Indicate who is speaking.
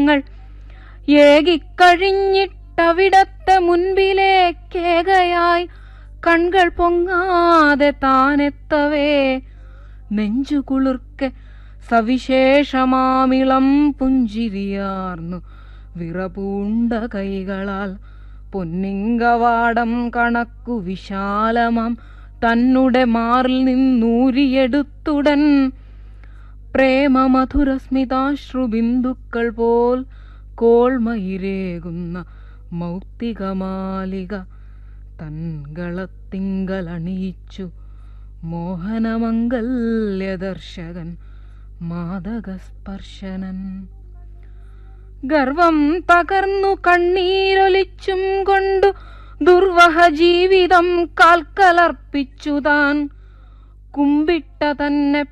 Speaker 1: തങ്ങൾ ഏകിക്കഴിഞ്ഞിട്ടവിടത്തെ മുൻപിലേക്കേകയായി കൺകൾ പൊങ്ങാതെ താനെത്തവേ നെഞ്ചു കുളിർക്കെ സവിശേഷമാമിളം പുഞ്ചിരിയാർന്നു വിറപൂണ്ട കൈകളാൽ പൊന്നിങ്കവാടം കണക്കു വിശാലമാം തന്നുടെ മാറിൽ നിന്നൂരിയെടുത്തുടൻ പ്രേമമധുരസ്മിതാശ്രുബിന്ദുക്കൾ പോൽ കോൾമയിരേകുന്ന മൗക്തികമാലിക തൻകളത്തിങ്കലണിയിച്ചു മോഹനമംഗല്യദർശകൻ മാതകസ്പർശനൻ ഗർവം തകർന്നു കണ്ണീരൊലിച്ചും കൊണ്ടു ദുർവഹ ജീവിതം കാൽക്കലർപ്പിച്ചു താൻ കുമ്പിട്ട തന്നെ